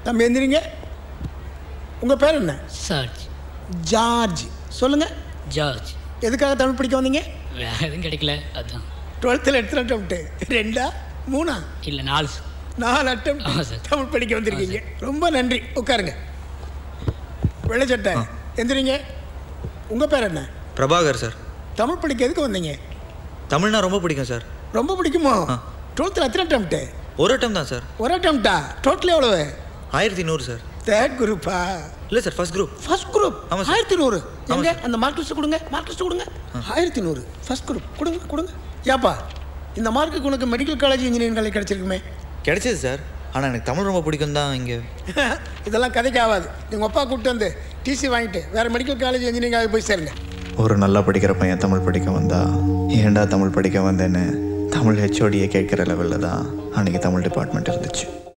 தம்பி எந்திரிங்க உங்கள் பேர் என்ன சார்ஜ் ஜார்ஜ் சொல்லுங்கள் ஜார்ஜ் எதுக்காக தமிழ் படிக்க வந்தீங்க வேற எதுவும் கிடைக்கல அதான் டுவெல்த்தில் எடுத்து அட்டம்ப்ட்டு ரெண்டா மூணா இல்லை நாலு நாலு அட்டம் ஆமா சார். தமிழ் படிக்க வந்திருக்கீங்க ரொம்ப நன்றி உட்காருங்க வெள்ளச்சட்டை எந்திரிங்க உங்கள் பேர் என்ன பிரபாகர் சார் தமிழ் படிக்க எதுக்கு வந்தீங்க தமிழ்னா ரொம்ப பிடிக்கும் சார் ரொம்ப பிடிக்குமோ ஆ. டுவெல்த்தில் எத்தனை அட்டம்ப்ட்டு ஒரு அட்டம் தான் சார் ஒரு அட்டம்ப்டா டோட்டல் எவ்வளவு ஆயிரத்தி நூறு சார் தேர்ட் குரூப்பா இல்லை sir first group first group ஆமா சார். ஆயிரத்தி நூறு ஆமா எங்க சார். அந்த மார்க் லிஸ்ட் கொடுங்க மார்க் லிஸ்ட் கொடுங்க ஆயிரத்தி நூறு ஃபர்ஸ்ட் குரூப் கொடுங்க கொடுங்க ஏப்பா இந்த மார்க்குக்கு உனக்கு மெடிக்கல் காலேஜ் இன்ஜினியரிங் காலேஜ் கிடைச்சிருக்குமே கிடைச்சது சார் ஆனால் எனக்கு தமிழ் ரொம்ப பிடிக்கும் தான் இங்கே இதெல்லாம் கதைக்கு ஆகாது நீங்கள் அப்பா கூப்பிட்டு வந்து டிசி வாங்கிட்டு வேற மெடிக்கல் காலேஜ் இன்ஜினியரிங் காலேஜ் போய் சேருங்க ஒரு நல்லா படிக்கிற பையன் தமிழ் படிக்க வந்தா ஏன்டா தமிழ் படிக்க வந்தேன்னு தமிழ் ஹெச்ஓடியை கேட்குற லெவலில் தான் அன்றைக்கி தமிழ் டிபார்ட்மெண்ட் இருந்துச்சு